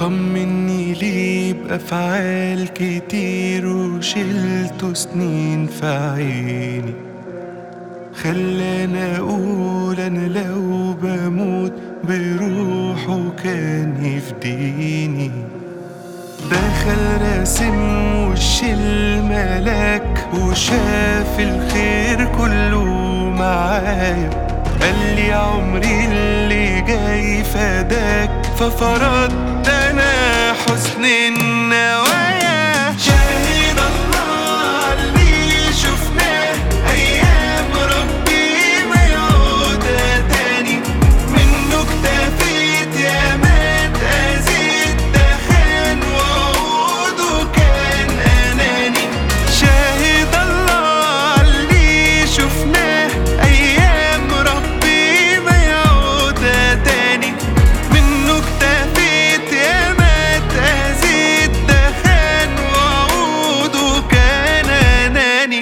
طمني ليه بأفعال كتير وشلته سنين في عيني خلاني أقول أنا لو بموت بروحه كان يفديني دخل راسم وش الملاك وشاف الخير كله معايا قال لي عمري اللي جاي فداك ففرضت انا حسن النوايا شاهد الله اللي شفناه ايام ربي ما يعودها تاني منه اكتفيت يا ما اتأذيت ده خان وعوده كان اناني شاهد الله اللي شفناه ايام ربي ما يعودها تاني منه اكتفيت يا ما اتأذيت ده خان وعوده كان اناني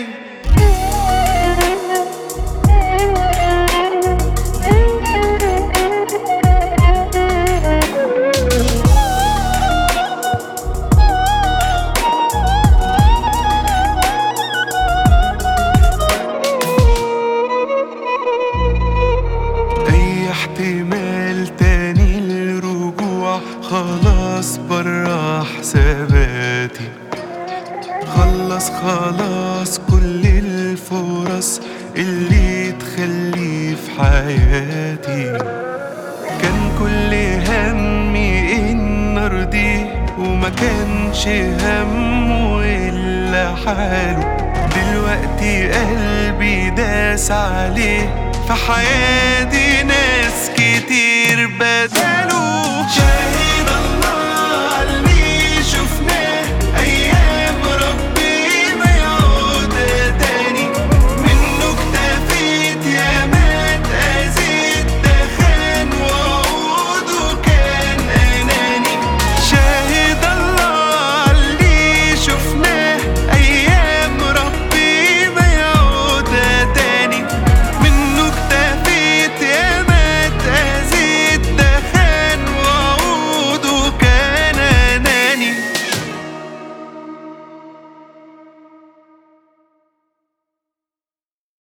أي احتمال تاني للرجوع خلاص برا حساباتي خلص خلاص كل الفرص اللي تخلي في حياتي كان كل همي ان ارضيه وما كانش همه الا حاله دلوقتي قلبي داس عليه في حياتي ناس كتير بدلوا شاهد